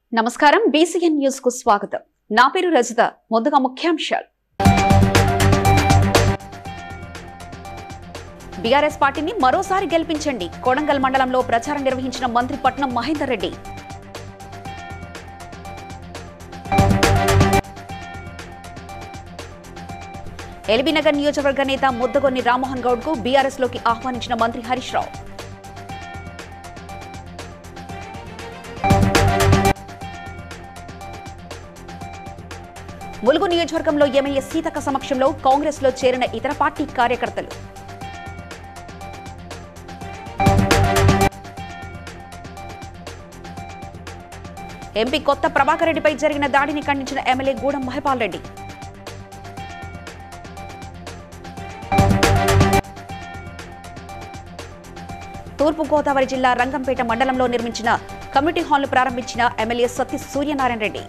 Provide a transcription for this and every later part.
నమస్కారం BCN news కు స్వాగతం నా పేరు రజిత ముందుగా ముఖ్యాంశాలు బీఆర్ఎస్ పార్టీని మరోసారి గెలిపించండి కొడంగల్ మండలంలో ప్రచారం నిర్వహించిన మంత్రి పట్నం మహేందర్ రెడ్డి ఎల్బీనగర్ నియోజకవర్గ నేత ముద్దగొన్ని రామ్మోహన్ గౌడ్ కు బీఆర్ఎస్ లోకి ఆహ్వానించిన మంత్రి హరీష్ రావు ములుగు నియోజకవర్గంలో ఎమ్మెల్యే సీతక్క సమక్షంలో కాంగ్రెస్ లో చేరిన ఇతర పార్టీ కార్యకర్తలు ఎంపీ కొత్త ప్రభాకర్ రెడ్డిపై జరిగిన దాడిని ఖండించిన ఎమ్మెల్యే గూడెం మహిపాల్ రెడ్డి తూర్పు గోదావరి జిల్లా రంగంపేట మండలంలో నిర్మించిన కమ్యూనిటీ హాల్ను ప్రారంభించిన MLA Sathi Suryanarayana Reddy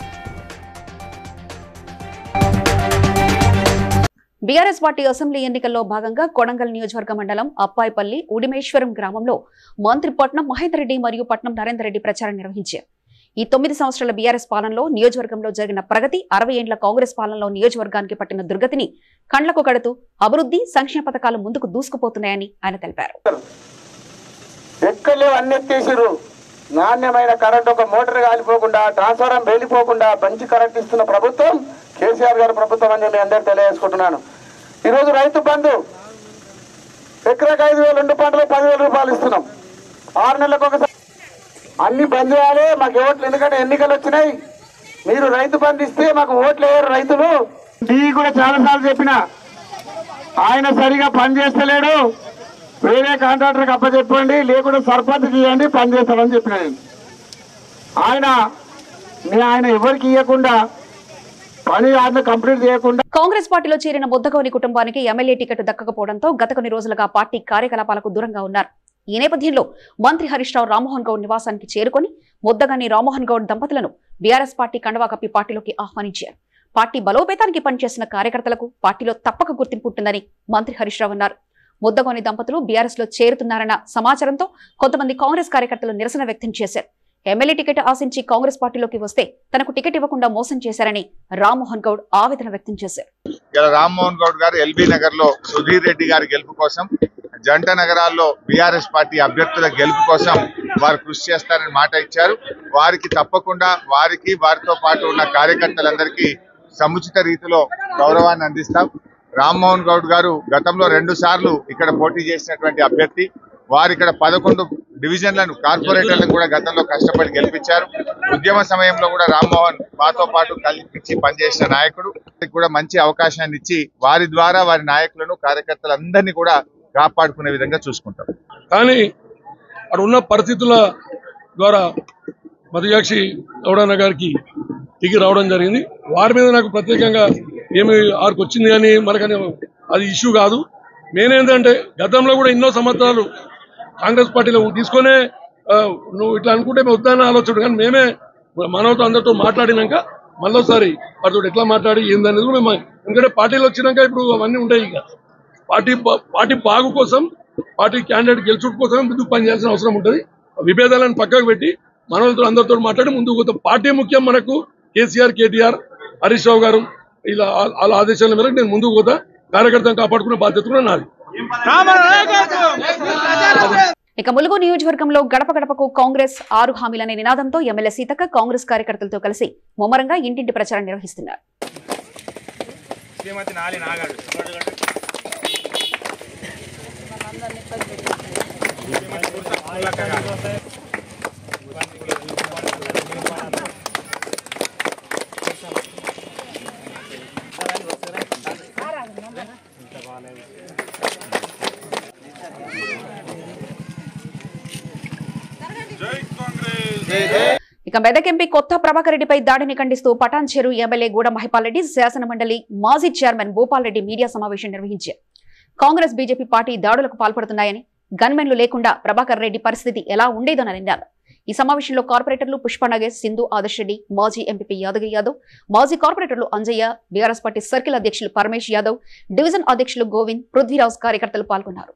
BRS party assembly ఎన్నికల్లో భాగంగా కొడంగల్ నియోజకవర్గ మండలం అప్పాయిపల్లి ఉడిమేశ్వరం గ్రామంలో మంత్రి పట్నం మహేందర్ రెడ్డి మరియు పట్నం నరేందర్ రెడ్డి ప్రచారం నిర్వహించారు ఈ తొమ్మిది సంవత్సరాల బీఆర్ఎస్ పాలనలో నియోజకవర్గంలో జరిగిన ప్రగతి అరవై ఏండ్ల కాంగ్రెస్ పాలనలో నియోజకవర్గానికి పట్టిన దుర్గతిని కండ్లకు కడుతూ అభివృద్ధి సంక్షేమ పథకాలు ముందుకు దూసుకుపోతున్నాయని ఆయన తెలిపారు ఎక్కడ లేవు అన్ని ఎత్తేసిర్రు నాణ్యమైన కరెంట్ ఒక మోటార్ కాలిపోకుండా ట్రాన్స్ఫారం వెళ్ళిపోకుండా మంచి కరెంట్ ఇస్తున్న ప్రభుత్వం కేసీఆర్ గారి ప్రభుత్వం అని మీ అందరు తెలియజేసుకుంటున్నాను ఈరోజు రైతు బంధు ఎకరాకి ఐదు వేలు రెండు పంటలు పదివేల రూపాయలు ఇస్తున్నాం ఆరు నెలలకు ఒకసారి అన్ని బంద్ చేయాలి మాకు ఓట్లు ఎందుకంటే ఎన్నికలు వచ్చినాయి మీరు రైతు బంధు ఇస్తే మాకు ఓట్లు వేయరు రైతులు టీ కూడా చాలా సార్లు చెప్పిన ఆయన సరిగా పని చేస్తలేడు వేరే కాంట్రాక్టర్కి అప్పచెప్పండి లేకుండా సర్పంచ్ చేయండి పని చేస్తామని చెప్పిన నేను ఆయన నే- ఆయన ఎవరికి ఇవ్వకుండా పని ఆయన కంప్లీట్ చేయకుండా కాంగ్రెస్ పార్టీలో చేరిన ముద్దగౌని కుటుంబానికి ఎమ్మెల్యే టికెట్ దక్కకపోవడంతో గత కొన్ని రోజులుగా పార్టీ కార్యకలాపాలకు దూరంగా ఉన్నారు ఈ నేపథ్యంలో మంత్రి హరీష్ రావు రామ్మోహన్ గౌడ్ నివాసానికి చేరుకొని ముద్దగాని రామ్మోహన్ గౌడ్ దంపతులను బీఆర్ఎస్ పార్టీ కండవా కప్పి పార్టీలోకి ఆహ్వానించారు పార్టీ బలోపేతానికి పనిచేసిన కార్యకర్తలకు పార్టీలో తప్పక గుర్తింపు ఉంటుందని మంత్రి హరీష్ రావు అన్నారు ముద్దగోని దంపతులు బీఆర్ఎస్ లో చేరుతున్నారన్న సమాచారంతో కొంతమంది కాంగ్రెస్ కార్యకర్తలు నిరసన వ్యక్తం చేశారు ఎమ్మెల్యే టికెట్ ఆశించి కాంగ్రెస్ పార్టీలోకి వస్తే తనకు టికెట్ ఇవ్వకుండా మోసం చేశారని రామ్మోహన్ గౌడ్ ఆవేదన వ్యక్తం చేశారు ఇలా రామ్మోహన్ గౌడ్ గారు ఎల్బీ నగర్ లో సుధీర్ రెడ్డి గారి గెలుపు కోసం జంట నగరాల్లో బీఆర్ఎస్ పార్టీ అభ్యర్థుల గెలుపు కోసం వారు కృషి చేస్తారని మాట ఇచ్చారు వారికి తప్పకుండా వారికి వారితో పాటు ఉన్న కార్యకర్తలందరికీ సముచిత రీతిలో గౌరవాన్ని అందిస్తాం రామ్మోహన్ గౌడ్ గారు గతంలో రెండు సార్లు ఇక్కడ పోటీ చేసినటువంటి అభ్యర్థి వారు ఇక్కడ పదకొండు డివిజన్లను కార్పొరేటర్లను కూడా గతంలో కష్టపడి గెలిపించారు ఉద్యమ సమయంలో కూడా రామ్మోహన్ మాతో పాటు కల్పించి పనిచేసిన నాయకుడు వారికి కూడా మంచి అవకాశాన్ని ఇచ్చి వారి ద్వారా వారి నాయకులను కార్యకర్తలందరినీ కూడా కాపాడుకునే విధంగా చూసుకుంటాం కానీ అక్కడ ఉన్న పరిస్థితుల ద్వారా మధుయాక్షి గౌడన్న గారికి దిగి రావడం జరిగింది వారి మీద నాకు ప్రత్యేకంగా ఏమి ఆరికి వచ్చింది కానీ మనకని అది ఇష్యూ కాదు మెయిన్ ఏంటంటే గతంలో కూడా ఎన్నో సంవత్సరాలు కాంగ్రెస్ పార్టీలో తీసుకొనే ఆ, నువ్వు ఇట్లా అనుకుంటే మేము వద్దాని ఆలోచన కానీ మేమే మనవతో అందరితో మాట్లాడినాక మళ్ళీసారి వారితో ఎట్లా మాట్లాడి ఏందనేది కూడా మేము ఎందుకంటే పార్టీలు వచ్చినాక ఇప్పుడు అవన్నీ ఉంటాయి ఇక పార్టీ బా- పార్టీ బాగు కోసం పార్టీ క్యాండిడేట్ గెలుచుడు కోసం ముందుకు పనిచేయాల్సిన అవసరం ఉంటుంది విభేదాలను పక్కకు పెట్టి మనలతో అందరితో మాట్లాడి ముందుకు పోతాం పార్టీ ముఖ్యం మనకు కేసీఆర్ కేటీఆర్ హరీష్ రావు గారు ఇలా ఆ- వాళ్ళ ఆదేశాల మేరకు నేను ముందుకు పోతా కార్యకర్తను కాపాడుకునే బాధ్యత కూడా నాది ఇక ములుగు నియోజకవర్గంలో గడప గడపకు కాంగ్రెస్ ఆరు హామీలనే నినాదంతో ఎమ్మెల్యే సీతక్క కాంగ్రెస్ కార్యకర్తలతో కలిసి ముమ్మరంగా ఇంటింటి ప్రచారం నిర్వహిస్తున్నారు ఇక మెదక్ ఎంపీ కొత్త ప్రభాకర్ రెడ్డిపై దాడిని ఖండిస్తూ పటాన్ చెరు ఎమ్మెల్యే గూడ మహిపాల్ రెడ్డి శాసన మండలి మాజీ చైర్మన్ భూపాల్ రెడ్డి మీడియా సమావేశం నిర్వహించారు కాంగ్రెస్ బీజేపీ పార్టీ దాడులకు పాల్పడుతున్నాయని గన్మెన్లు లేకుండా ప్రభాకర్ రెడ్డి పరిస్థితి ఎలా ఉండేదోనని అన్నారు ఈ సమావేశంలో కార్పొరేటర్లు పుష్ప నగేష్ సింధు ఆదర్శ్ రెడ్డి మాజీ ఎంపీ యాదగిరి యాదవ్ మాజీ కార్పొరేటర్లు అంజయ్య బీఆర్ఎస్ పార్టీ సర్కిల్ అధ్యక్షులు పరమేష్ యాదవ్ డివిజన్ అధ్యక్షులు గోవింద్ పృథ్వీరాజ్ కార్యకర్తలు పాల్గొన్నారు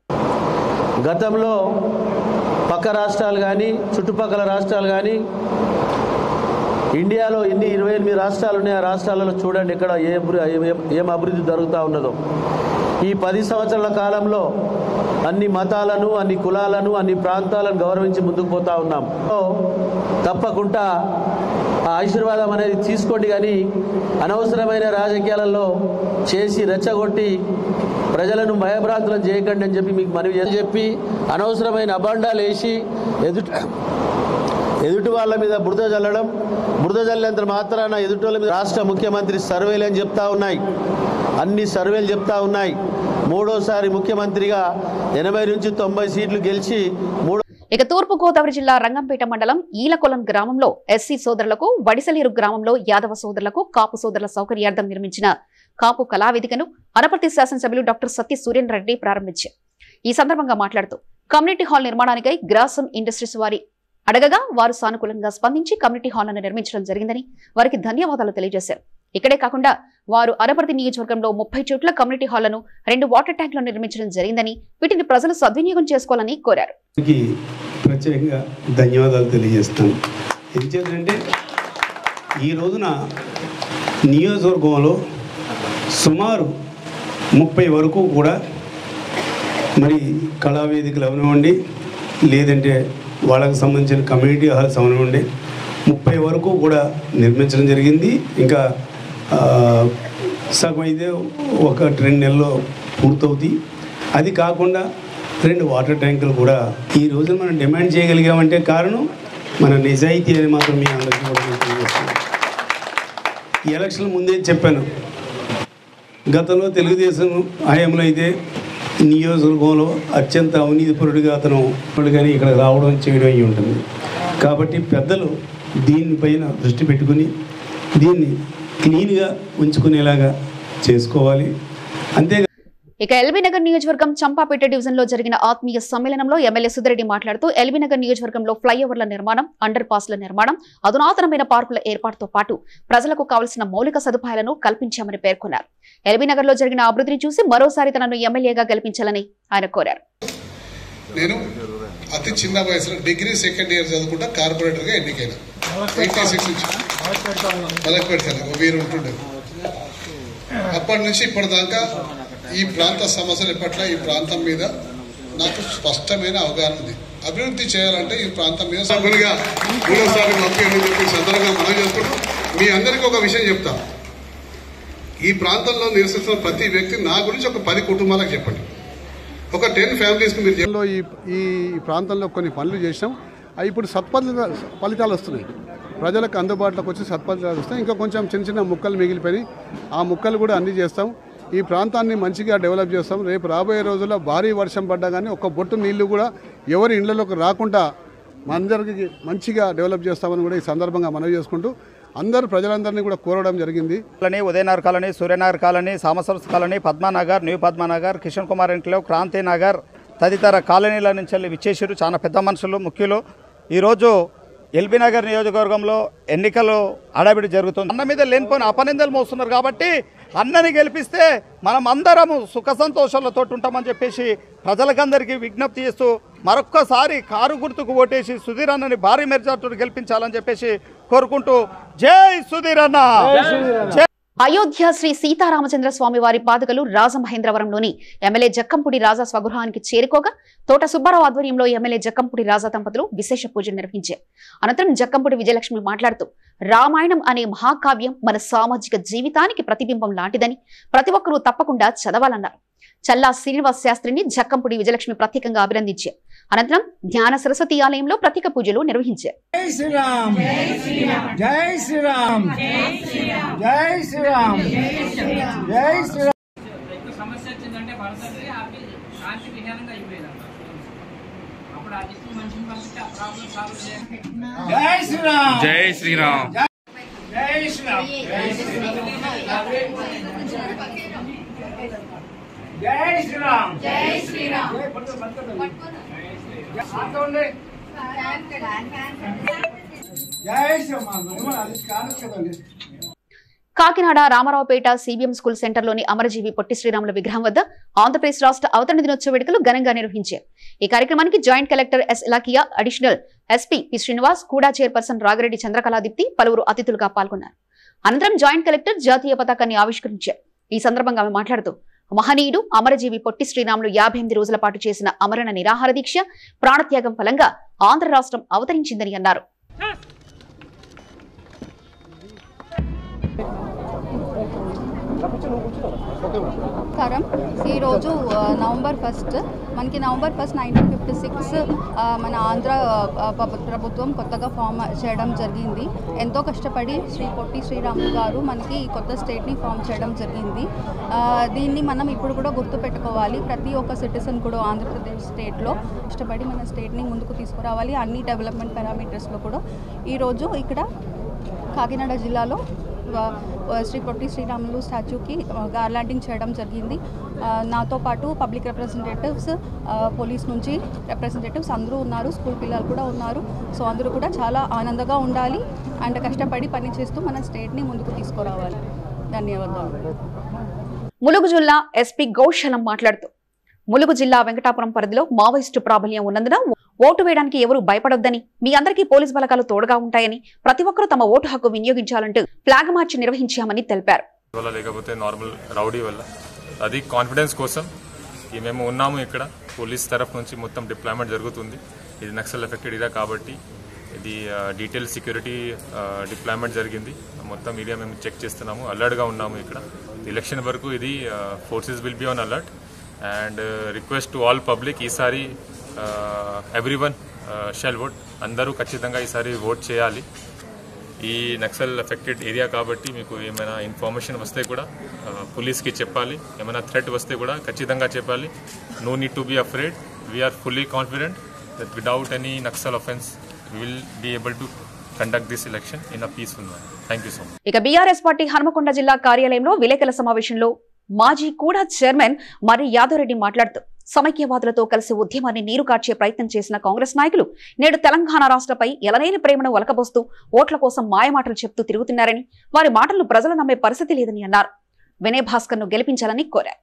గతంలో పక్క రాష్ట్రాలు కానీ చుట్టుపక్కల రాష్ట్రాలు కానీ ఇండియాలో ఎన్ని ఇరవై ఎనిమిది రాష్ట్రాలు ఉన్నాయి ఆ రాష్ట్రాలలో చూడండి ఇక్కడ ఏ అభివృ- ఏం- ఏం అభివృద్ధి జరుగుతూ ఉన్నదో ఈ పది సంవత్సరాల కాలంలో అన్ని మతాలను అన్ని కులాలను అన్ని ప్రాంతాలను గౌరవించి ముందుకు పోతా ఉన్నాం సో, తప్పకుండా ఆ ఆశీర్వాదం అనేది తీసుకోండి కానీ అనవసరమైన రాజకీయాలలో చేసి రెచ్చగొట్టి ప్రజలను భయభ్రాంతులను చేయకండి అని చెప్పి మీకు మనవి చేసి చెప్పి అనవసరమైన అబాండాలు వేసి ఎదుట ఎదుటి వాళ్ళ మీద బురద చల్లడం బురద చల్లేంత మాత్రాన ఎదుటి వాళ్ళ మీద రాష్ట్ర ముఖ్యమంత్రి సర్వేలు అని చెప్తా ఉన్నాయి అన్ని సర్వేలు చెప్తా ఉన్నాయి మూడోసారి ముఖ్యమంత్రిగా ఎనభై నుంచి తొంభై సీట్లు గెలిచి మూడో ఇక తూర్పు గోదావరి జిల్లా రంగంపేట మండలం ఈలకొలం గ్రామంలో ఎస్సీ సోదరులకు వడిసలేరు గ్రామంలో యాదవ సోదరులకు కాపు సోదరుల సౌకర్యార్థం నిర్మించిన కాపు కళావేదికను అనపర్తి శాసనసభ్యులు డాక్టర్ సత్య సురేంద్ర రెడ్డి ప్రారంభించారు ఈ సందర్భంగా మాట్లాడుతూ కమ్యూనిటీ హాల్ నిర్మాణానికై గ్రాసం ఇండస్ట్రీస్ వారి అడగగా వారు సానుకూలంగా స్పందించి కమ్యూనిటీ హాల్ను నిర్మించడం జరిగిందని వారికి ధన్యవాదాలు తెలియజేశారు ఇక్కడే కాకుండా వారు అనపర్తి నియోజకవర్గంలో ముప్పై చోట్ల కమ్యూనిటీ హాళ్లను రెండు వాటర్ ట్యాంకులను నిర్మించడం జరిగిందని వీటిని ప్రజలు సద్వినియోగం చేసుకోవాలని కోరారు కి ప్రత్యేకంగా ధన్యవాదాలు తెలియజేస్తాను ఎందుచేతంటే ఈ రోజున నియోజకవర్గంలో సుమారు ముప్పై వరకు కూడా మరి కళావేదికలు అవనివ్వండి లేదంటే వాళ్ళకి సంబంధించిన కమ్యూనిటీ హాల్స్ అవనివ్వండి ముప్పై వరకు కూడా నిర్మించడం జరిగింది ఇంకా ఆ, సగం అయితే ఒక రెండు నెలల్లో పూర్తవుతాయి అది కాకుండా రెండు వాటర్ ట్యాంకులు కూడా ఈ రోజు మనం డిమాండ్ చేయగలిగామంటే కారణం మన నిజాయితీ అని మాత్రం మీ అందరికీ కూడా నేను తెలియజేస్తున్నాను. ఈ ఎలక్షన్ ముందే చెప్పాను గతంలో తెలుగుదేశం హయాంలో అయితే నియోజకవర్గంలో అత్యంత అవినీతిపరుడిగా అతను కానీ ఇక్కడ రావడం చేయడం అయి ఉంటుంది కాబట్టి పెద్దలు దీనిపైన దృష్టి పెట్టుకుని దీన్ని క్లీన్గా ఉంచుకునేలాగా చేసుకోవాలి అంతే ఇక ఎల్బీనగర్ నియోజకవర్గం చంపాపేట డివిజన్ లో జరిగిన ఆత్మీయ సమ్మేళనంలో ఎమ్మెల్యే సుధిరెడ్డి మాట్లాడుతూ ఎల్బీనగర్ నియోజకవర్గంలో ఫ్లైఓవర్ల నిర్మాణం అండర్ పాస్ల నిర్మాణం అధునాతనమైన పార్కుల ఏర్పాటుతో పాటు ప్రజలకు కావలసిన మౌలిక సదుపాయాలను కల్పించామని పేర్కొన్నారు ఎల్బీనగర్ లో జరిగిన అభివృద్ధిని చూసి మరోసారి తనను ఎమ్మెల్యేగా గెలిపించాలని ఆయన కోరారు నేను అతి చిన్న వయసులో డిగ్రీ సెకండ్ ఇయర్ చదువుకుంటా కార్పొరేటర్గా ఎన్నికైనా ఎయిటీ సిక్స్ నుంచి మలక్పేట ఒక వీరు ఉంటుండే అప్పటి నుంచి ఇప్పటిదాకా ఈ ప్రాంత సమస్యల పట్ల ఈ ప్రాంతం మీద నాకు స్పష్టమైన అవగాహన ఉంది అభివృద్ధి చేయాలంటే ఈ ప్రాంతం మీద సభ్యులుగా మూడోసారి పంపించని చెప్పి సందర్భంగా మనం చేసుకుంటాం మీ అందరికీ ఒక విషయం చెప్తా ఈ ప్రాంతంలో నివసిస్తున్న ప్రతి వ్యక్తి నా గురించి ఒక పది కుటుంబాలకు చెప్పండి ఒక టెన్ ఫ్యామిలీస్కి మీరు చెప్పండి. లో ఈ ఈ ప్రాంతంలో కొన్ని పనులు చేసినాం అవి ఇప్పుడు సత్ఫలిత ఫలితాలు వస్తున్నాయి ప్రజలకు అందుబాటులోకి వచ్చి సత్ఫలితాలు వస్తాయి ఇంకా కొంచెం చిన్న చిన్న ముక్కలు మిగిలిపోయి ఆ ముక్కలు కూడా అన్ని చేస్తాం ఈ ప్రాంతాన్ని మంచిగా డెవలప్ చేస్తాం రేపు రాబోయే రోజుల్లో భారీ వర్షం పడ్డా కానీ ఒక బొట్టు నీళ్లు కూడా ఎవరి ఇళ్లలోకి రాకుండా అందరికీ మంచిగా డెవలప్ చేస్తామని కూడా ఈ సందర్భంగా మనవి చేసుకుంటూ అందరు ప్రజలందరినీ కూడా కోరడం జరిగింది colony Udayanagar colony Suryanagar colony Samasaras colony Padmanagar new Padmanagar Kishan Kumar enclave Kranti Nagar తదితర కాలనీల నుంచి వెళ్ళి విచ్చేసారు చాలా పెద్ద మనుషులు ముఖ్యులు ఈరోజు ఎల్బీ నగర్ నియోజకవర్గంలో ఎన్నికలు అడవిడి జరుగుతుంది అన్న మీద లేనిపోయిన అపనిందలు మోస్తున్నారు కాబట్టి అన్నని గెలిపిస్తే మనం అందరము సుఖ సంతోషాలతో ఉంటామని చెప్పేసి ప్రజలకందరికీ విజ్ఞప్తి చేస్తూ మరొక్కసారి కారు గుర్తుకు ఓటేసి సుధీర్ అన్నని భారీ మెజార్టీతో గెలిపించాలని చెప్పేసి కోరుకుంటూ జై సుధీర్ అన్న జై అయోధ్య శ్రీ సీతారామచంద్ర స్వామి వారి పాదుకలు రాజమహేంద్రవరంలోని ఎమ్మెల్యే జక్కంపూడి రాజా స్వగృహానికి చేరుకోగా తోట సుబ్బారావు ఆధ్వర్యంలో ఎమ్మెల్యే జక్కంపూడి రాజా దంపతులు విశేష పూజలు నిర్వహించారు అనంతరం జక్కంపూడి విజయలక్ష్మి మాట్లాడుతూ రామాయణం అనే మహాకావ్యం మన సామాజిక జీవితానికి ప్రతిబింబం లాంటిదని ప్రతి ఒక్కరూ తప్పకుండా చదవాలన్నారు చల్లా శ్రీనివాస్ శాస్త్రిని జక్కంపూడి విజయలక్ష్మి ప్రత్యేకంగా అభినందించారు అనంతరం జ్ఞాన సరస్వతి ఆలయంలో ప్రత్యేక పూజలు నిర్వహించారు జై శ్రీరామ్ జై శ్రీరామ్ జై శ్రీరామ్ జై శ్రీరామ్ సమస్య వచ్చిందంటే భరతకి అవి శాంతి విధానంగా అయిపోయేది అప్పుడు ఆ దిక్కు మనిషిని పంపిస్తే ఆ ప్రాబ్లం సాల్వ్ చేయాలి జై శ్రీరామ్ జై శ్రీరామ్ జై శ్రీరామ్ జై శ్రీరామ్ జై శ్రీరామ్ జై శ్రీరామ్ అది కాదు కదండి కాకినాడ రామారావుపేట సిబిఎం స్కూల్ సెంటర్లోని అమరజీవి పొట్టి శ్రీరాముల విగ్రహం వద్ద ఆంధ్రప్రదేశ్ రాష్ట్ర అవతరణ దినోత్సవ వేడుకలు ఘనంగా నిర్వహించారు ఈ కార్యక్రమానికి joint collector S Ilakiya additional SP P Srinivas కూడా చైర్పర్సన్ రాగిరెడ్డి చంద్రకళాదీప్తి పలువురు అతిథులుగా పాల్గొన్నారు అనంతరం జాయింట్ కలెక్టర్ జాతీయ పతాకాన్ని ఆవిష్కరించారు ఈ సందర్భంగా ఆమె మాట్లాడుతూ మహనీయుడు అమరజీవి పొట్టి శ్రీరాములు యాభై ఎనిమిది రోజుల పాటు చేసిన అమరణ నిరాహార దీక్ష ప్రాణత్యాగం ఫలంగా ఆంధ్ర రాష్ట్రం అవతరించిందని అన్నారు నమస్కారం ఈరోజు ఆ, నవంబర్ ఫస్ట్ మనకి November first nineteen fifty six మన ఆంధ్ర ఆ, ప- ప్రభుత్వం కొత్తగా ఫామ్ చేయడం జరిగింది ఎంతో కష్టపడి శ్రీ పొట్టి శ్రీరాములు గారు మనకి ఈ కొత్త స్టేట్ని ఫామ్ చేయడం జరిగింది ఆ, దీన్ని మనం ఇప్పుడు కూడా గుర్తుపెట్టుకోవాలి ప్రతి ఒక్క సిటిజన్ కూడా ఆంధ్రప్రదేశ్ స్టేట్లో కష్టపడి మన స్టేట్ని ముందుకు తీసుకురావాలి అన్ని డెవలప్మెంట్ పారామీటర్స్లో కూడా ఈరోజు ఇక్కడ కాకినాడ జిల్లాలో ఆ, ఆ, శ్రీ పొట్టి శ్రీరాములు స్టాచ్యూకి గార్లాండింగ్ చేయడం జరిగింది ఆ, నాతో పాటు పబ్లిక్ రిప్రజెంటేటివ్స్ ఆ, పోలీస్ నుంచి రిప్రజెంటేటివ్స్ అందరూ ఉన్నారు స్కూల్ పిల్లలు కూడా ఉన్నారు సో అందరూ కూడా చాలా ఆనందంగా ఉండాలి అండ్ కష్టపడి పని చేస్తూ మన స్టేట్ని ముందుకు తీసుకురావాలి ధన్యవాదాలు ములుగు జిల్లా ఎస్పీ గౌశలం మాట్లాడుతూ ములుగు జిల్లా వెంకటాపురం పరిధిలో మావోయిస్టు ప్రాబల్యం ఉన్నందున ఓటు వేయడానికి ఎవరూ భయపడొద్దని మీ అందరికీ పోలీస్ బలగాలు తోడుగా ఉంటాయని ప్రతి ఒక్కరూ తమ ఓటు హక్కు వినియోగించాలంటూ ఫ్లాగ్ మార్చ్ నిర్వహించామని తెలిపారు వల్ల లేకపోతే నార్మల్ రౌడీ వల్ల అది కాన్ఫిడెన్స్ కోసం ఈ మేము ఉన్నాము ఇక్కడ పోలీస్ తరఫు నుంచి మొత్తం డిప్లాయ్మెంట్ జరుగుతుంది ఇది నక్సల్ ఎఫెక్టెడ్ ఏరియా కాబట్టి ఇది డీటెయిల్ సెక్యూరిటీ డిప్లాయ్మెంట్ జరిగింది మొత్తం ఏరియా మేము చెక్ చేస్తున్నాము అలర్ట్గా ఉన్నాము ఇక్కడ ఎలక్షన్ వరకు ఇది forces will be on alert and request to all public ఈసారి ఎవ్రీ వన్ షెల్ ఓట్ అందరూ ఖచ్చితంగా ఈసారి ఓట్ చేయాలి ఈ నక్సల్ ఎఫెక్టెడ్ ఏరియా కాబట్టి మీకు ఏమైనా ఇన్ఫర్మేషన్ వస్తే కూడా ఆ, పోలీస్కి చెప్పాలి ఏమైనా థ్రెట్ వస్తే కూడా ఖచ్చితంగా చెప్పాలి no need to be afraid we are fully confident that without any naxal offence will be able to conduct this election in a peaceful manner thank you so much ఇక బీఆర్ఎస్ పార్టీ హనుమకొండ జిల్లా కార్యాలయంలో విలేకరుల సమావేశంలో మాజీ కూడా చైర్మన్ మరి యాదవరెడ్డి మాట్లాడుతూ సమైక్యవాదులతో కలిసి ఉద్యమాన్ని నీరు కార్చే ప్రయత్నం చేసిన కాంగ్రెస్ నాయకులు నేడు తెలంగాణ రాష్ట్రపై ఎలనైన ప్రేమను ఒలకబోస్తూ ఓట్ల కోసం మాయమాటలు చెప్తూ తిరుగుతున్నారని వారి మాటలు ప్రజలు నమ్మే పరిస్థితి లేదని అన్నారు వినయ్ భాస్కర్ ను గెలిపించాలని కోరారు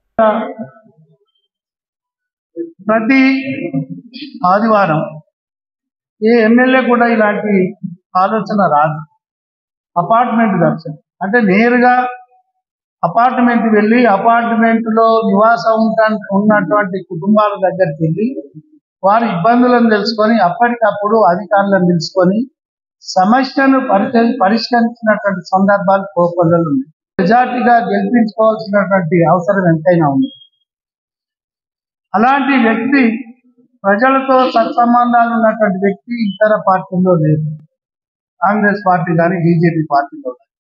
ప్రతి ఆదివారం ఏ ఎమ్మెల్యే కూడా ఇలాంటి ఆలోచన రాదు అపార్ట్మెంట్ దర్శనం అంటే నేరుగా అపార్ట్మెంట్ వెళ్ళి అపార్ట్మెంట్ లో నివాసం ఉంటా- ఉన్నటువంటి కుటుంబాల దగ్గరికి వెళ్ళి వారి ఇబ్బందులను తెలుసుకొని అప్పటికప్పుడు అధికారులను తెలుసుకొని సమస్యను పరిచ- పరిష్కరించినటువంటి సందర్భాలు కోపల్లలు ఉన్నాయి మెజార్టీగా గెలిపించుకోవాల్సినటువంటి అవసరం ఎంతైనా ఉంది అలాంటి వ్యక్తి ప్రజలతో సత్సంబంధాలు ఉన్నటువంటి వ్యక్తి ఇతర పార్టీల్లో లేదు కాంగ్రెస్ పార్టీ కానీ బీజేపీ పార్టీలో కానీ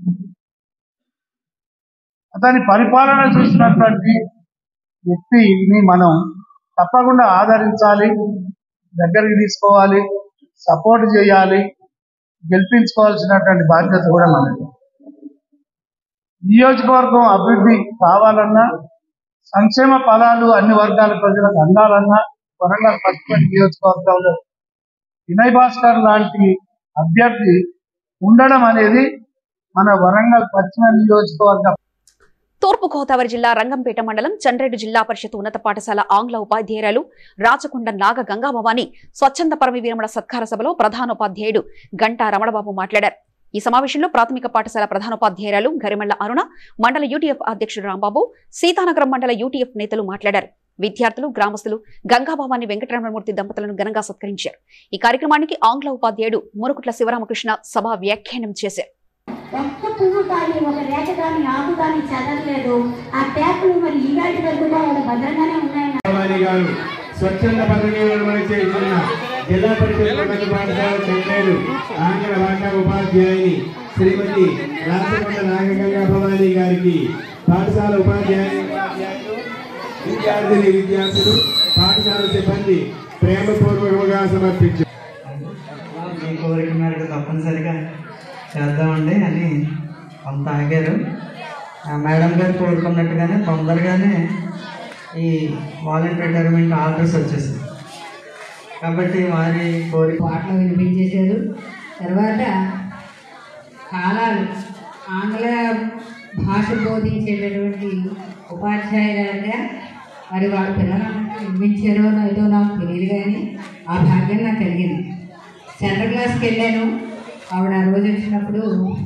అతని పరిపాలన చూసినటువంటి వ్యక్తిని మనం తప్పకుండా ఆదరించాలి దగ్గరికి తీసుకోవాలి సపోర్ట్ చేయాలి గెలిపించుకోవాల్సినటువంటి బాధ్యత కూడా మనది నియోజకవర్గం అభివృద్ధి కావాలన్నా సంక్షేమ ఫలాలు అన్ని వర్గాల ప్రజలకు అందాలన్నా వరంగల్ పశ్చిమ నియోజకవర్గంలో వినయ్ భాస్కర్ లాంటి అభ్యర్థి ఉండడం అనేది మన వరంగల్ పశ్చిమ నియోజకవర్గ తూర్పు గోదావరి జిల్లా రంగంపేట మండలం చండ్రెడ్డి జిల్లా పరిషత్ ఉన్నత పాఠశాల ఆంగ్ల ఉపాధ్యాయురాలు రాచకొండ నాగ గంగాభవాని స్వచ్ఛంద పరమి విరమణ సత్కార సభలో ప్రధానోపాధ్యాయుడు గంటా రమణబాబు మాట్లాడారు ఈ సమావేశంలో ప్రాథమిక పాఠశాల ప్రధానోపాధ్యాయురాలు గరిమళ్ల అరుణ మండల యూటీఎఫ్ అధ్యక్షుడు రాంబాబు సీతానగరం మండల యూటీఎఫ్ నేతలు మాట్లాడారు విద్యార్థులు గ్రామస్తులు గంగాభవాని వెంకటరమణమూర్తి దంపతులను ఘనంగా సత్కరించారు ఈ కార్యక్రమానికి ఆంగ్ల ఉపాధ్యాయుడు మురుకుట్ల శివరామకృష్ణ సభ వ్యాఖ్యానం చేశారు ఒక్క పువ్వు కానీ ఒక రేఖ కానీ ఆకు కానీ చదవలేదు ఆ పేపర్లు మరి ఈనాటి వరకు కూడా వాళ్ళ భద్రంగానే ఉన్నాయి భవానీ గారు స్వచ్ఛంద పదవి విరమణ చేస్తున్న జిల్లా పరిషత్ ఉన్నత పాఠశాల చెన్నైలు ఆంగ్ల భాషా ఉపాధ్యాయుని శ్రీమతి రాచకొండ నాగగంగా భవానీ గారికి పాఠశాల ఉపాధ్యాయుని ఉపాధ్యాయులు, విద్యార్థిని విద్యార్థులు పాఠశాల సిబ్బంది ప్రేమపూర్వకంగా సమర్పించారు మీ కోరిక మేరకు తప్పనిసరిగా చేద్దామండి అని కొంత ఆగారు ఆ మేడం గారు కోరుకున్నట్టుగానే తొందరగానే ఈ వాలంటీర్ రిటైర్మెంట్ ఆర్డర్స్ వచ్చేసింది కాబట్టి వారి కోరిక పాటలు వినిపించేశారు తర్వాత కాలాలు ఆంగ్ల భాష బోధించేటటువంటి ఉపాధ్యాయురాలుగా మరి వాళ్ళ పిల్లలను నిర్మించారో లేదో నాకు తెలియదు కానీ ఆ భాగ్యం నాకు కలిగింది సెంట్రల్ క్లాస్కి వెళ్ళాను ఆవిడ ఆ రోజు వచ్చినప్పుడు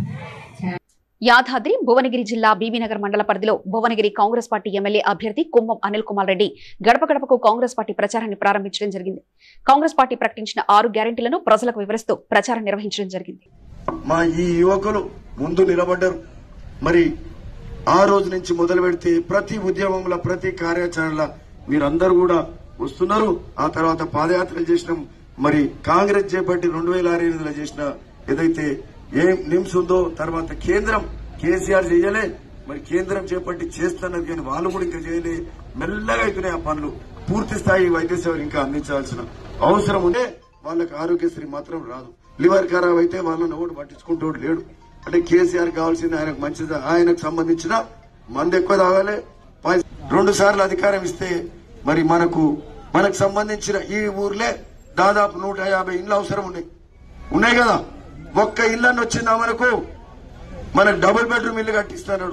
యాదాద్రి భువనగిరి జిల్లా బీబీనగర్ మండల పరిధిలో భువనగిరి కాంగ్రెస్ పార్టీ ఎమ్మెల్యే అభ్యర్థి కుంభం అనిల్ కుమార్ రెడ్డి గడప గడపకు కాంగ్రెస్ పార్టీ ప్రచారాన్ని ప్రారంభించడం జరిగింది కాంగ్రెస్ పార్టీ ప్రకటించిన ఆరు గ్యారెంటీలను ప్రజలకు వివరిస్తూ ప్రచారం నిర్వహించడం జరిగింది మా ఈ యువకులు ముందు నిలబడ్డారు మరి ఆ రోజు నుంచి మొదలు పెడితే ప్రతి ఉద్యమంలో ప్రతి కార్యాచరణలో మీరందరూ కూడా వస్తున్నారు ఆ తర్వాత పాదయాత్రలు చేసినాం మరి కాంగ్రెస్ చేపట్టి రెండు వేల ఆరు ఎనిమిదిలో చేసిన ఏదైతే ఏం నిమ్స్ ఉందో తర్వాత కేంద్రం కేసీఆర్ చేయలే మరి కేంద్రం చేపట్టి చేస్తున్నది కానీ వాళ్ళు కూడా ఇంకా చేయలే మెల్లగా అవుతున్నాయి ఆ పనులు పూర్తి స్థాయి వైద్య సేవలు ఇంకా అందించాల్సిన అవసరం ఉంటే వాళ్ళకి ఆరోగ్యశ్రీ మాత్రం రాదు లివర్ ఖరాబ్ అయితే వాళ్ళని ఎవడు పట్టించుకుంటూ లేడు అంటే కేసీఆర్ కావాల్సింది ఆయనకు మంచిది ఆయనకు సంబంధించిన మంది ఎక్కువ తాగాలి పాయ్- రెండు సార్లు అధికారం ఇస్తే మరి మనకు మనకు సంబంధించిన ఈ ఊర్లే దాదాపు నూట యాభై ఇండ్లు అవసరం ఉన్నాయి ఉన్నాయి కదా ఒక్క ఇల్లు వచ్చిందా మనకు మనకు డబుల్ బెడ్రూమ్ ఇల్లు కట్టిస్తున్నాడు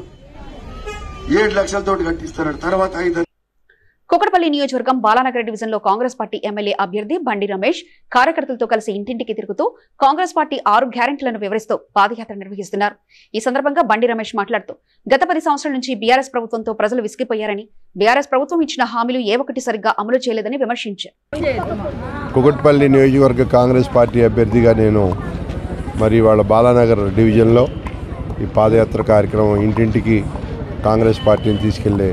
ఏడు లక్షలతో కట్టిస్తున్నాడు తర్వాత ఐదు కుకటపల్లి నియోజకవర్గం బాలానగర్ డివిజన్ లో కాంగ్రెస్ పార్టీ ఎమ్మెల్యే అభ్యర్థి బండి రమేష్ కార్యకర్తలతో కలిసి ఇంటింటికి తిరుగుతూ కాంగ్రెస్ పార్టీ ఆరు గ్యారెంటీలను వివరిస్తూ పాదయాత్ర నిర్వహిస్తున్నారు ఈ సందర్భంగా బండి రమేష్ మాట్లాడుతూ గత పది సంవత్సరాల నుంచి బీఆర్ఎస్ ప్రభుత్వంతో ప్రజలు విసిగిపోయారని బీఆర్ఎస్ ప్రభుత్వం ఇచ్చిన హామీలు ఏ ఒక్కటి సరిగ్గా అమలు చేయలేదని విమర్శించారు కుకట్పల్లి నియోజకవర్గ కాంగ్రెస్ పార్టీ అభ్యర్థిగా నేను మరి వాళ్ళ బాలానగర్ డివిజన్లో ఈ పాదయాత్ర కార్యక్రమం ఇంటింటికి కాంగ్రెస్ పార్టీని తీసుకెళ్లే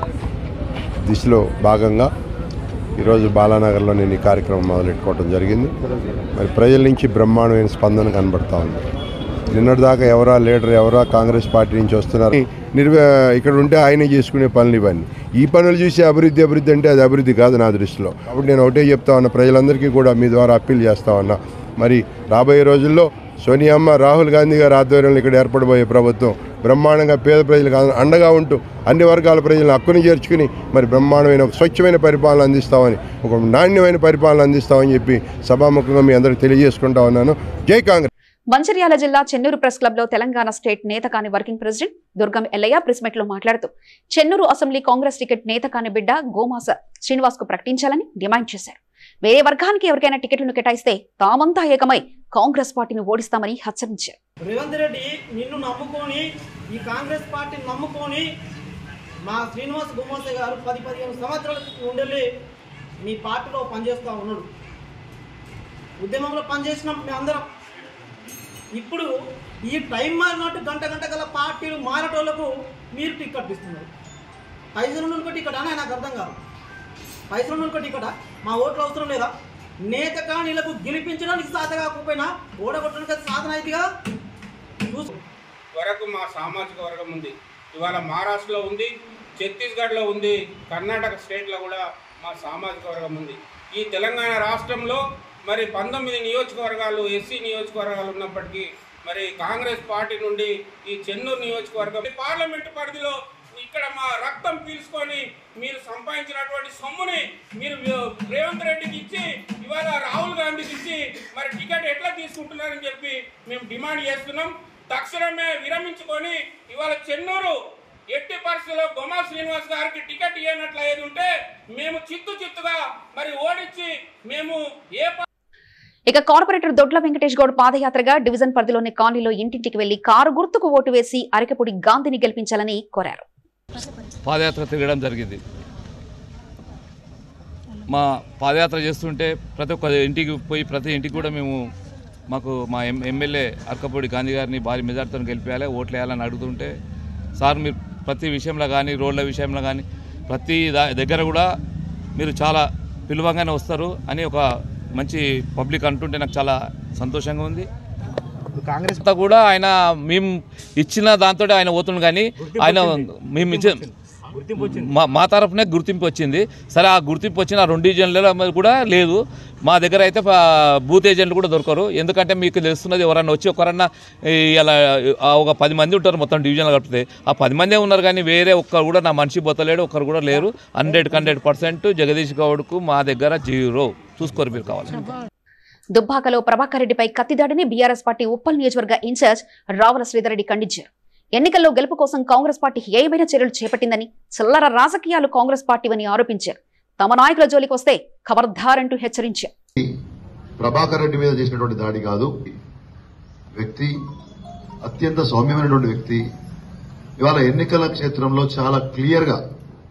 దిశలో భాగంగా ఈరోజు బాలానగర్లో నేను ఈ కార్యక్రమం మొదలెట్టుకోవడం జరిగింది మరి ప్రజల నుంచి బ్రహ్మాండమైన స్పందన కనబడతా ఉంది నిన్నటిదాకా ఎవరా లీడర్ ఎవరా కాంగ్రెస్ పార్టీ నుంచి వస్తున్నారు నిర్వ ఇక్కడ ఉంటే ఆయనే చేసుకునే పనులు ఇవన్నీ ఈ పనులు చూసి అభివృద్ధి అభివృద్ధి అంటే అది అభివృద్ధి కాదు నా దృష్టిలో కాబట్టి నేను ఒకటే చెప్తా ఉన్నా ప్రజలందరికీ కూడా మీ ద్వారా అప్పీల్ చేస్తా ఉన్నా మరి రాబోయే రోజుల్లో సోనియమ్మ రాహుల్ గాంధీ గారి ఆధ్వర్యంలో ఇక్కడ ఏర్పడబోయే ప్రభుత్వం బ్రహ్మాండంగా పేద ప్రజలకు అండగా ఉంటూ అన్ని వర్గాల ప్రజలను హక్కుని చేర్చుకుని మరి బ్రహ్మాండమైన ఒక స్వచ్ఛమైన పరిపాలన అందిస్తామని ఒక నాణ్యమైన పరిపాలన అందిస్తామని చెప్పి సభాముఖంగా మీ అందరికీ తెలియజేసుకుంటా ఉన్నాను జై కాంగ్రెస్ మంచిర్యాల జిల్లా చెన్నూరు ప్రెస్ క్లబ్ లో Telangana state Netakani working president Durgam Ellaiah press meet లో మాట్లాడుతూ Chennur assembly Congress ticket Netakani బిడ్డ గోమాస శ్రీనివాస్ కు ప్రకటించాలని డిమాండ్ చేశారు వేరే వర్గానికి ఎవరికైనా టికెట్లను కేటాయిస్తే తామంతా ఏకమై కాంగ్రెస్ పార్టీని ఓడిస్తామని హెచ్చరించారు రేవంత్ రెడ్డి నిన్ను నమ్ముకొని ఈ కాంగ్రెస్ పార్టీని నమ్ముకొని మా శ్రీనివాస్ గుమ్మస గారు పది పదిహేను సంవత్సరాల నుండి మీ పార్టీలో పనిచేస్తూ ఉన్నాడు ఉద్యమంలో పనిచేసినాం మేము అందరం ఇప్పుడు ఈ టైం మారినట్టు గంట గంట గల పార్టీలు మారేటోళ్లకు మీరు టికెట్ ఇస్తున్నారు పైసలు నుండి టికెట్ అని నాకు అర్థం కాదు పైసలు నుండి టికెట్ మా ఓట్లు అవసరం లేదా నేత కానీలకు గెలిపించడానికి సాధ కాకపోయినా ఓడగొట్టడానికి అది సాధన అయితేగా చూసు వరకు మా సామాజిక వర్గం ఉంది ఇవాళ మహారాష్ట్రలో ఉంది ఛత్తీస్గఢ్లో ఉంది కర్ణాటక స్టేట్లో కూడా మా సామాజిక వర్గం ఉంది ఈ తెలంగాణ రాష్ట్రంలో మరి పంతొమ్మిది నియోజకవర్గాలు ఎస్సీ నియోజకవర్గాలు ఉన్నప్పటికీ మరి కాంగ్రెస్ పార్టీ నుండి ఈ చెన్నూరు నియోజకవర్గం ఈ పార్లమెంటు పరిధిలో ఇక్కడ మా రక్తం పీల్చుకొని మీరు సంపాదించినటువంటి సొమ్ముని మీరు రేవంత్ రెడ్డికి ఇచ్చి ఇవాళ రాహుల్ గాంధీకి ఇచ్చి మరి టికెట్ ఎట్లా తీసుకుంటున్నారని చెప్పి మేము డిమాండ్ చేస్తున్నాం తక్షణమే విరమించుకొని ఇవాళ చెన్నూరు ఎట్టి పరిస్థితుల్లో గొమా శ్రీనివాస్ గారికి టికెట్ ఇవ్వనట్లు ఏది ఉంటే మేము చిత్తు చిత్తుగా మరి ఓడించి మేము ఏ ప- ఇక కార్పొరేటర్ దొడ్ల వెంకటేష్ గౌడ్ పాదయాత్రగా డివిజన్ పరిధిలోని కాలనీలో ఇంటింటికి వెళ్లి కారు గుర్తుకు ఓటు వేసి అరకపూడి గాంధీని గెలిపించాలని కోరారు పాదయాత్ర తిరగడం జరిగింది మా పాదయాత్ర చేస్తుంటే ప్రతి ఒక్క ఇంటికి పోయి ప్రతి ఇంటికి కూడా మేము మాకు మా ఎం ఎమ్మెల్యే అర్కపూడి గాంధీ గారిని భారీ మెజార్టీతో గెలిపేయాలి ఓట్లు వేయాలని అడుగుతుంటే సార్ మీరు ప్రతి విషయంలో కానీ రోడ్ల విషయంలో కానీ ప్రతి దా దగ్గర కూడా మీరు చాలా పిలువంగానే వస్తారు అని ఒక మంచి పబ్లిక్ అంటుంటే నాకు చాలా సంతోషంగా ఉంది కాంగ్రెస్ కూడా ఆయన మేము ఇచ్చిన దాంతో ఆయన పోతుండు కానీ ఆయన మేము ఇచ్చే మా మా తరఫునే గుర్తింపు వచ్చింది సరే ఆ గుర్తింపు వచ్చిన ఆ రెండు డివిజన్లలో మరి కూడా లేదు మా దగ్గర అయితే ప- బూత్ ఏజెంట్లు కూడా దొరకరు ఎందుకంటే మీకు తెలుస్తున్నది ఎవరన్నా వచ్చి ఒకరన్నా ఇలా ఒక పది మంది ఉంటారు మొత్తం డివిజన్లు కలిపితే ఆ పది మందే ఉన్నారు కానీ వేరే ఒక్కరు కూడా నా మనిషి పోతలేడు ఒక్కరు కూడా లేరు హండ్రెడ్ హండ్రెడ్ పర్సెంట్ జగదీష్ గౌడ్కు మా దగ్గర జీరో చూసుకోరు మీరు కావాలి దుబ్బాకలో ప్రభాకర్ రెడ్డిపై కత్తిదాడిని బీఆర్ఎస్ పార్టీ ఉప్పల్ నియోజకవర్గ ఇన్ఛార్జ్ రావుల శ్రీధర్ రెడ్డి ఖండించారు ఎన్నికల్లో గెలుపు కోసం కాంగ్రెస్ పార్టీ ఏమైనా చర్యలు చేపట్టిందని చిల్లర రాజకీయాలు కాంగ్రెస్ పార్టీవని ఆరోపించారు తమ నాయకుల జోలికి వస్తే ఖబర్దారంటూ హెచ్చరించారు ప్రభాకర్ రెడ్డి మీద చేసినటువంటి దాడి కాదు వ్యక్తి అత్యంత సౌమ్యమైనటువంటి వ్యక్తి ఇవాళ ఎన్నికల క్షేత్రంలో చాలా క్లియర్ గా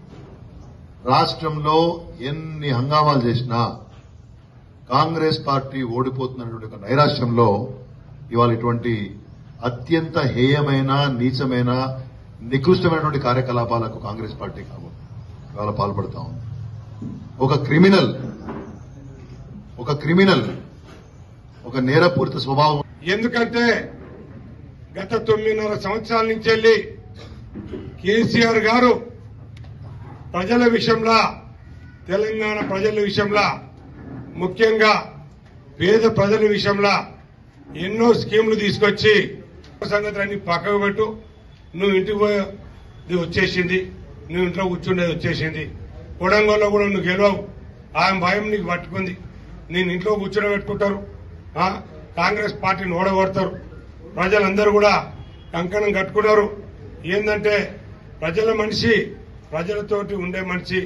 రాష్ట్రంలో ఎన్ని హంగామాలు చేసినా కాంగ్రెస్ పార్టీ ఓడిపోతున్నటువంటి ఒక నైరాశ్యంలో ఇవాళ ఇటువంటి అత్యంత హేయమైన నీచమైన నికృష్టమైనటువంటి కార్యకలాపాలకు కాంగ్రెస్ పార్టీ కాబో ఇవాళ పాల్పడతా ఉంది ఒక క్రిమినల్ ఒక క్రిమినల్ ఒక నేరపూరిత స్వభావం ఎందుకంటే గత తొమ్మిదిన్నర సంవత్సరాల నుంచి వెళ్ళి కేసీఆర్ గారు ప్రజల విషయంలో తెలంగాణ ప్రజల విషయంలో ముఖ్యంగా పేద ప్రజల విషయంలో ఎన్నో స్కీములు తీసుకొచ్చి సంగతులన్నీ పక్కకు పెట్టు నువ్వు ఇంటికి పోయేది వచ్చేసింది నువ్వు ఇంట్లో కూర్చుండేది వచ్చేసింది కొడంగల్లో కూడా నువ్వు గెలవవు ఆయన భయం నీకు పట్టుకుంది నేను ఇంట్లో కూర్చొని పెట్టుకుంటారు ఆ, కాంగ్రెస్ పార్టీని ఓడగొడతారు ప్రజలందరూ కూడా కంకణం కట్టుకున్నారు ఏంటంటే ప్రజల మనిషి ప్రజలతోటి ఉండే మనిషి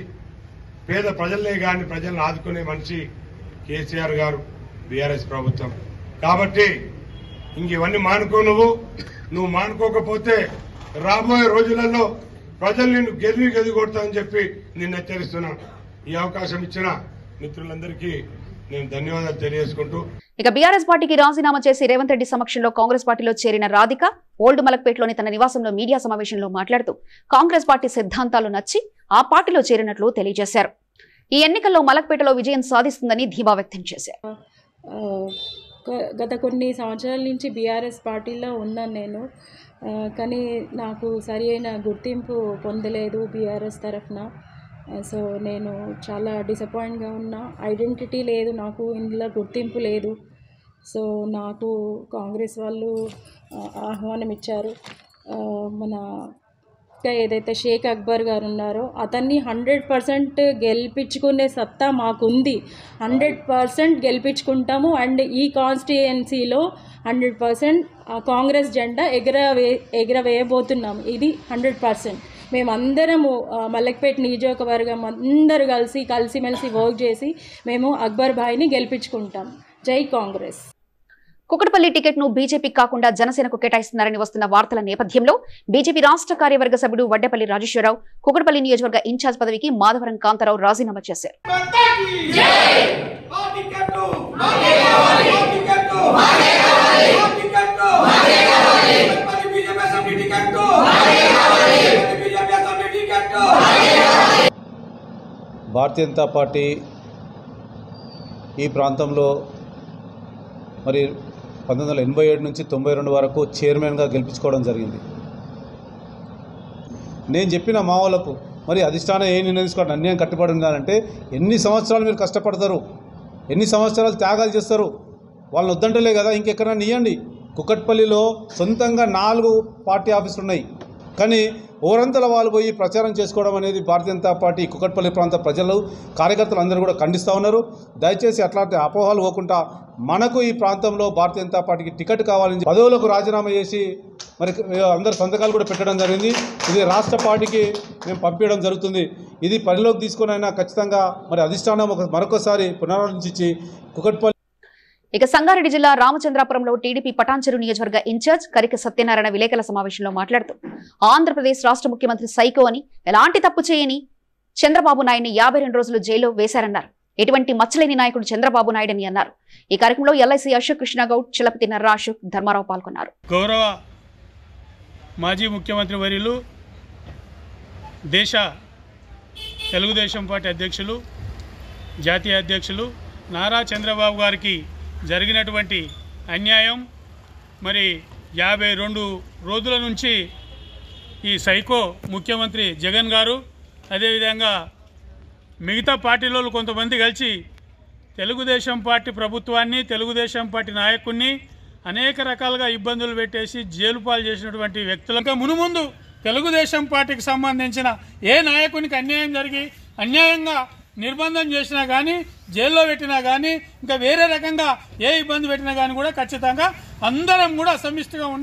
పేద ప్రజలే గాని ప్రజలను ఆదుకునే మనిషి కేసీఆర్ గారు బీఆర్ఎస్ ప్రభుత్వం కాబట్టి ఇంక ఇవన్నీ మానుకో నువ్వు నువ్వు మానుకోకపోతే రాబోయే రోజులలో ప్రజలు నిన్ను గెలివి గది కొడతామని చెప్పి నిన్ను హెచ్చరిస్తున్నాను ఈ అవకాశం ఇచ్చిన మిత్రులందరికీ నేను ధన్యవాదాలు తెలియజేసుకుంటూ ఇక బీఆర్ఎస్ పార్టీకి రాజీనామా చేసి రేవంత్ రెడ్డి సమక్షంలో కాంగ్రెస్ పార్టీలో చేరిన రాధిక ఓల్డ్ మలక్పేటలోని తన నివాసంలో మీడియా సమావేశంలో మాట్లాడుతూ కాంగ్రెస్ పార్టీ సిద్ధాంతాలు నచ్చి ఆ పార్టీలో చేరినట్లు తెలియజేశారు ఈ ఎన్నికల్లో మలక్పేటలో విజయం సాధిస్తుందని ధీమా వ్యక్తం చేశారు ఆ, గ- గత కొన్ని సంవత్సరాల నుంచి బీఆర్ఎస్ పార్టీలో ఉన్నాను నేను ఆ, కానీ నాకు సరి అయిన గుర్తింపు పొందలేదు బీఆర్ఎస్ తరఫున ఆ, సో నేను చాలా డిసప్పాయింట్గా ఉన్నా ఐడెంటిటీ లేదు నాకు ఇందులో గుర్తింపు లేదు సో నాకు కాంగ్రెస్ వాళ్ళు ఆ, ఆహ్వానం ఇచ్చారు ఆ, మన ఇంకా ఏదైతే షేక్ అక్బర్ గారు ఉన్నారో అతన్ని హండ్రెడ్ పర్సెంట్ గెలిపించుకునే సత్తా మాకుంది హండ్రెడ్ పర్సెంట్ గెలిపించుకుంటాము అండ్ ఈ కాన్స్టిట్యుయెన్సీలో హండ్రెడ్ పర్సెంట్ కాంగ్రెస్ జెండా ఎగరవే ఎగరవేయబోతున్నాము ఇది హండ్రెడ్ పర్సెంట్ మేమందరము ఆ, మలక్పేట్ నియోజకవర్గం అందరూ కలిసి కలిసిమెలిసి వర్క్ చేసి మేము అక్బర్ భాయ్ని గెలిపించుకుంటాం జై కాంగ్రెస్ కుకటపల్లి టికెట్ ను బీజేపీ కాకుండా జనసేనకు కేటాయిస్తున్నారని వస్తున్న వార్తల నేపథ్యంలో బీజేపీ రాష్ట్ర కార్యవర్గ సభ్యుడు వడ్డేపల్లి రాజేశ్వరరావు కుకటపల్లి నియోజకవర్గ ఇన్ఛార్జ్ పదవికి మాధవరం కాంతారావు రాజీనామా చేశారు భారతీయ జనతా పార్టీ ఈ ప్రాంతంలో మరి పంతొమ్మిది వందల ఎనభై ఏడు నుంచి తొంభై రెండు వరకు చైర్మన్గా గెలిపించుకోవడం జరిగింది నేను చెప్పిన మా వాళ్ళకు మరి అధిష్టానం ఏ నిర్ణయం తీసుకోవడం అన్యాయం కట్టుబడి ఉండాలంటే ఎన్ని సంవత్సరాలు మీరు కష్టపడతారు ఎన్ని సంవత్సరాలు త్యాగాలు చేస్తారు వాళ్ళని వద్దంటలే కదా ఇంకెక్కడన్నా ఇవ్వండి కుకట్పల్లిలో సొంతంగా నాలుగు పార్టీ ఆఫీసులు ఉన్నాయి కానీ ఓరంతల వాళ్ళు పోయి ప్రచారం చేసుకోవడం అనేది భారతీయ జనతా పార్టీ కుకట్పల్లి ప్రాంత ప్రజలు కార్యకర్తలు అందరూ కూడా ఖండిస్తూ ఉన్నారు దయచేసి అట్లాంటి అపోహలు పోకుండా మనకు ఈ ప్రాంతంలో భారతీయ జనతా పార్టీకి టికెట్ కావాలని పదవులకు రాజీనామా చేసి మరి అందరు సంతకాలు కూడా పెట్టడం జరిగింది ఇది రాష్ట్ర పార్టీకి మేము పంపించడం జరుగుతుంది ఇది పరిలోకి తీసుకొని అయినా ఖచ్చితంగా మరి అధిష్టానం ఒక మరొకసారి పునరాలోచించి కుకట్పల్లి ఇక సంగారెడ్డి జిల్లా రామచంద్రాపురంలో టీడీపీ పటాన్చెరు నియోజకవర్గ ఇన్ఛార్జ్ కరిక సత్యనారాయణ విలేకరుల సమావేశంలో మాట్లాడుతూ ఆంధ్రప్రదేశ్ రాష్ట్ర ముఖ్యమంత్రి సైకో అని ఎలాంటి తప్పు చేయని చంద్రబాబు నాయుడిని యాభై రెండు రోజులు జైల్లో వేశారన్నారు ఎటువంటి మచ్చలేని నాయకుడు చంద్రబాబు నాయుడని అన్నారు ఈ కార్యక్రమంలో ఎల్ఐసి అశోక్ కృష్ణగౌడ్ చిలపతి నర్రా అశోక్ ధర్మారావు పాల్గొన్నారు గౌరవ మాజీ ముఖ్యమంత్రి వర్యులు దేశ తెలుగుదేశం పార్టీ అధ్యక్షులు జాతీయ అధ్యక్షులు నారా చంద్రబాబు గారికి జరిగినటువంటి అన్యాయం మరి యాభై రెండు రోజుల నుంచి ఈ సైకో ముఖ్యమంత్రి జగన్ గారు అదేవిధంగా మిగతా పార్టీలో కొంతమంది కలిసి తెలుగుదేశం పార్టీ ప్రభుత్వాన్ని తెలుగుదేశం పార్టీ నాయకుడిని అనేక రకాలుగా ఇబ్బందులు పెట్టేసి జైలు పాలు చేసినటువంటి వ్యక్తులు ఇంకా మునుముందు తెలుగుదేశం పార్టీకి సంబంధించిన ఏ నాయకునికి అన్యాయం జరిగి అన్యాయంగా నిర్బంధం చేసినా కానీ జైల్లో పెట్టినా కానీ ఇంకా వేరే రకంగా ఏ ఇబ్బంది పెట్టినా కానీ కూడా ఖచ్చితంగా అందరం కూడా సమిష్టిగా ఉండి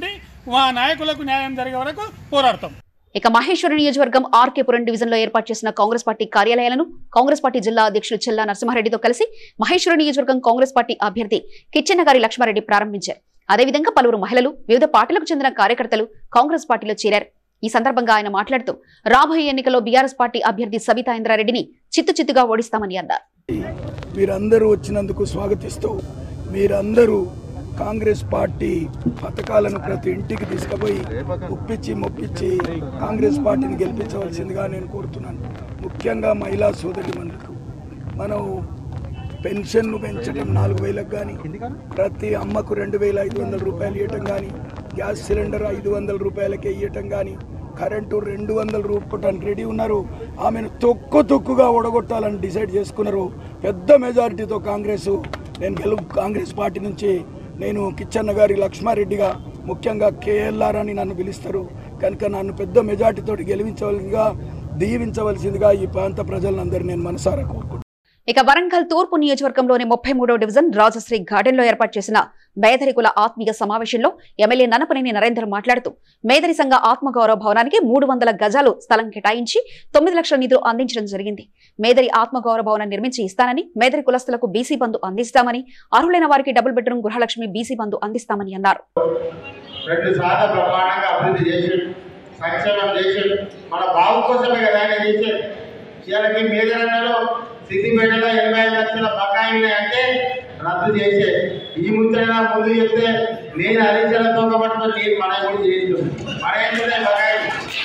మా నాయకులకు న్యాయం జరిగే వరకు పోరాడతాం ఇక మహేశ్వరం నియోజకవర్గం ఆర్కేపురం డివిజన్ లో ఏర్పాటు చేసిన కాంగ్రెస్ పార్టీ కార్యాలయాలను కాంగ్రెస్ పార్టీ జిల్లా అధ్యక్షులు చెల్లా నరసింహారెడ్డితో కలిసి మహేశ్వరం నియోజకవర్గం కాంగ్రెస్ పార్టీ అభ్యర్థి కిచ్చెన్నగారి లక్ష్మారెడ్డి ప్రారంభించారు అదేవిధంగా పలువురు మహిళలు వివిధ పార్టీలకు చెందిన కార్యకర్తలు కాంగ్రెస్ పార్టీలో చేరారు ఈ సందర్భంగా ఆయన మాట్లాడుతూ రాబోయే ఎన్నికల్లో బీఆర్ఎస్ పార్టీ అభ్యర్థి సబితా ఇంద్రారెడ్డిని చిత్తు చిత్తుగా ఓడిస్తామని అన్నారు మీరందరూ వచ్చినందుకు స్వాగతిస్తూ మీరందరూ కాంగ్రెస్ పార్టీ పథకాలను ప్రతి ఇంటికి తీసుకుపోయి ఒప్పించి మొప్పించి కాంగ్రెస్ పార్టీని గెలిపించవలసిందిగా నేను కోరుతున్నాను ముఖ్యంగా మహిళా సోదరి మనం పెన్షన్ను పెంచడం నాలుగు వేలకు కానీ ప్రతి అమ్మకు రెండు వేల ఐదు వందల రూపాయలు ఇవ్వటం కానీ గ్యాస్ సిలిండర్ ఐదు వందల రూపాయలకే ఇవ్వటం కానీ కరెంటు రెండు వందల రూపాయలు రెడీ ఉన్నారు ఆమెను తొక్కు తొక్కుగా ఓడగొట్టాలని డిసైడ్ చేసుకున్నారు పెద్ద మెజారిటీతో కాంగ్రెస్ నేను గెలు కాంగ్రెస్ పార్టీ నుంచి నేను కిచ్చన్న గారి లక్ష్మారెడ్డిగా ముఖ్యంగా కేఎల్ఆర్ అని నన్ను పిలుస్తారు కనుక నన్ను పెద్ద మెజార్టీతో గెలిపించవలసిందిగా దీవించవలసిందిగా ఈ ప్రాంత ప్రజలందరూ నేను మనసారా కోరుకుంటున్నాను ఇక వరంగల్ తూర్పు నియోజకవర్గంలోని ముప్పై మూడో డివిజన్ రాజశ్రీ గార్డెన్ లో ఏర్పాటు చేసిన మేదరి కుల ఆత్మీయ సమావేశంలో ఎమ్మెల్యే ననపనేని నరేందర్ మాట్లాడుతూ మేదరి సంఘ ఆత్మగౌరవ భవనానికి మూడు వందల గజాలు స్థలం కేటాయించి తొమ్మిది లక్షల నిధులు అందించడం జరిగింది మేదరి ఆత్మగౌరవ భవనం నిర్మించి ఇస్తానని మేదరి కులస్తులకు బీసీ బంధు అందిస్తామని అర్హులైన వారికి double bedroom Gruhalakshmi BC Bandhu అందిస్తామని అన్నారు రెండు సార్లు బ్రహ్మాండంగా అభివృద్ధి చేసి సంక్షేమం చేసి మన బావు కోసమే కదా ఆయన చేసేది చీలకి మీదలలో సిద్దిపేటలో ఎనభై ఐదు లక్షల బకాయి ఉన్నాయంటే రద్దు చేసే ఈ ముచ్చట ముందు చెప్తే నేను హరించడంతో పట్టుకొని నేను మన కూడా చేయొచ్చు మన ఏంటంటే బకాయి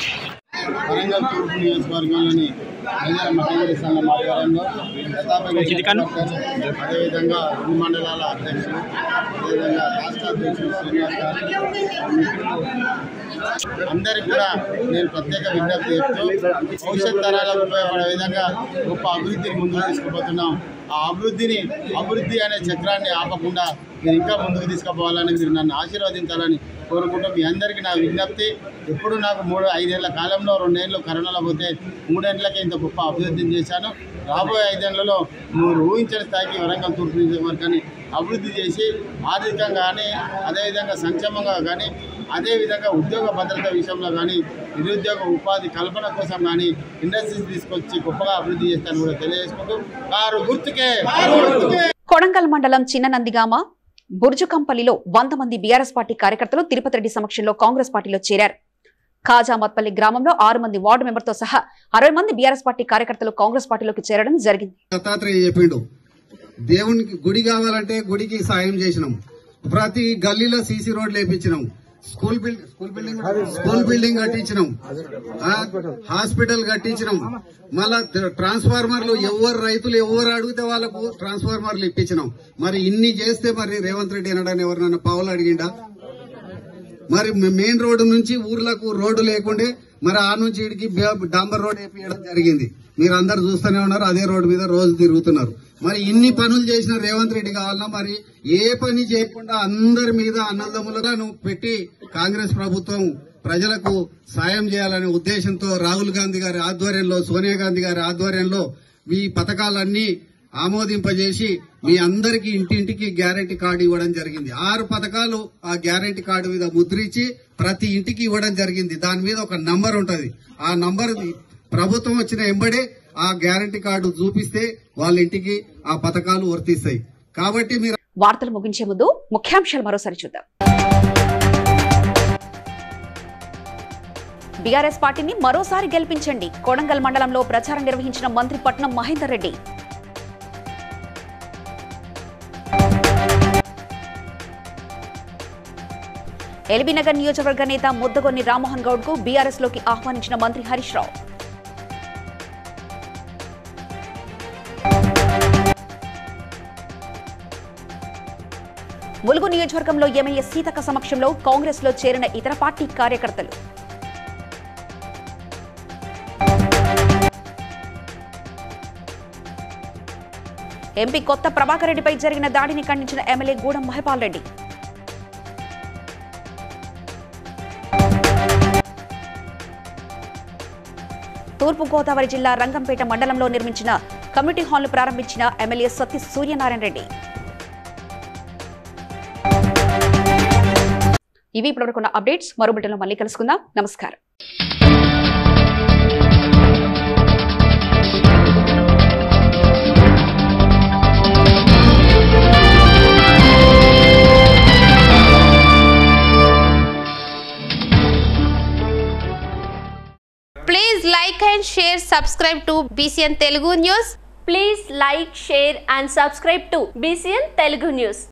వరంగల్ తూర్పు నియోజకవర్గంలోని మేజర్ మహేంద్ర సంఘం ఆధ్వర్యంలో ప్రతాప అదేవిధంగా అన్ని మండలాల అధ్యక్షులు అదేవిధంగా రాష్ట్ర అధ్యక్షులు శ్రీనివాస్ గారు అందరికి కూడా నేను ప్రత్యేక విజ్ఞప్తి చెప్తూ భవిష్యత్ తరాలకు ఉపయోగపడే విధంగా గొప్ప అభివృద్ధిని ముందుకు తీసుకుపోతున్నాం ఆ అభివృద్ధిని అభివృద్ధి అనే చక్రాన్ని ఆపకుండా మీరు ఇంకా ముందుకు తీసుకుపోవాలని మీరు నన్ను ఆశీర్వదించాలని కోరుకుంటూ మీ అందరికీ నా విజ్ఞప్తి ఎప్పుడు నాకు మూడు ఐదేళ్ల కాలంలో రెండేళ్ళు కరోనాలో పోతే మూడేళ్లకే ఇంత గొప్ప అభివృద్ధిని చేశాను రాబోయే ఐదేళ్లలో మీరు ఊహించిన స్థాయికి వరంగల్ తూర్పు నియోజకవర్గాన్ని అభివృద్ధి చేసి ఆర్థికంగా కానీ అదేవిధంగా సంక్షేమంగా కానీ అదేవిధంగా ఉద్యోగ భద్రత విషయంలో కానీ నిరుద్యోగ ఉపాధి కల్పన కోసం కానీ ఇండస్ట్రీస్ తీసుకొచ్చి గొప్పగా అభివృద్ధి చేస్తాను కూడా తెలియజేసుకుంటూ కారు గుర్తుకే కారు గుర్తుకే కొడంగల్ మండలం చిన్న నందిగామ బుర్జుకంపల్లిలో వంద మంది బీఆర్ఎస్ పార్టీ కార్యకర్తలు తిరుపతి రెడ్డి సమక్షంలో కాంగ్రెస్ పార్టీలో చేరారు ఖాజామత్పల్లి గ్రామంలో ఆరు మంది వార్డు మెంబర్తో సహా అరవై మంది బీఆర్ఎస్ పార్టీ కార్యకర్తలు కాంగ్రెస్ పార్టీలోకి చేరడం జరిగింది దత్తాత్రేయ చెప్పిండు దేవునికి గుడి కావాలంటే గుడికి సాయం చేసినాం ప్రతి గల్లీలో సీసీ రోడ్లు వేయించినాం school building school building school building కట్టించినాం ఆ, హాస్పిటల్ కట్టించినాం మళ్ళా త- ట్రాన్స్ఫార్మర్లు ఎవరు రైతులు ఎవరు అడిగితే వాళ్ళకు ట్రాన్స్ఫార్మర్లు ఇప్పించినాం మరి ఇన్ని చేస్తే మరి రేవంత్ రెడ్డి అనడాన్ని ఎవరినన్నా పావులు అడిగిండా మరి మెయిన్ రోడ్డు నుంచి ఊర్లకు రోడ్డు లేకుండే మరి ఆ నుంచి ఇడికి బే- డాంబర్ రోడ్ వేపించడం జరిగింది మీరు అందరు చూస్తూనే ఉన్నారు అదే రోడ్డు మీద రోజు తిరుగుతున్నారు మరి ఇన్ని పనులు చేసిన రేవంత్ రెడ్డి కావాలన్నా మరి ఏ పని చేయకుండా అందరి మీద అన్నదమ్ములను పెట్టి కాంగ్రెస్ ప్రభుత్వం ప్రజలకు సాయం చేయాలనే ఉద్దేశంతో రాహుల్ గాంధీ గారి ఆధ్వర్యంలో సోనియా గాంధీ గారి ఆధ్వర్యంలో ఈ పథకాలన్నీ ఆమోదింపజేసి మీ అందరికీ ఇంటింటికి గ్యారంటీ కార్డు ఇవ్వడం జరిగింది ఆరు పథకాలు ఆ గ్యారంటీ కార్డు మీద ముద్రించి ప్రతి ఇంటికి ఇవ్వడం జరిగింది దాని మీద ఒక నంబర్ ఉంటది ఆ నంబర్ ప్రభుత్వం వచ్చిన ఎంబడే ఆ గ్యారంటీ కార్డు చూపిస్తే వాళ్ళ ఇంటికి ఆ పథకాలు వర్తిస్తాయి కాబట్టి మీరు వార్తలు ముగించే ముందు ముఖ్యాంశాలు మరోసారి చూద్దాం బీఆర్ఎస్ పార్టీని మరోసారి గెలిపించండి కొడంగల్ మండలంలో ప్రచారం నిర్వహించిన మంత్రి పట్నం మహేందర్ రెడ్డి ఎల్బీనగర్ నియోజకవర్గ నేత ముద్దగొన్ని రామ్మోహన్ గౌడ్ కు బీఆర్ఎస్ లోకి ఆహ్వానించిన మంత్రి హరీష్ రావు ములుగు నియోజకవర్గంలో ఎమ్మెల్యే సీతక్క సమక్షంలో కాంగ్రెస్ లో చేరిన ఇతర పార్టీ కార్యకర్తలు ఎంపీ కొత్త ప్రభాకర్ రెడ్డిపై జరిగిన దాడిని ఖండించిన ఎమ్మెల్యే గూడెం మహిపాల్ రెడ్డి తూర్పు గోదావరి జిల్లా రంగంపేట మండలంలో నిర్మించిన కమ్యూనిటీ హాల్ను ప్రారంభించిన ఎమ్మెల్యే సతీ సూర్యనారాయణ రెడ్డి ఇవి ఇప్పటివరకు ఉన్న అప్డేట్స్ మరో బిడ్డలో మళ్ళీ కలుసుకుందాం నమస్కారం Please like and share, subscribe to BCN Telugu News. Please like, share and subscribe to BCN Telugu News.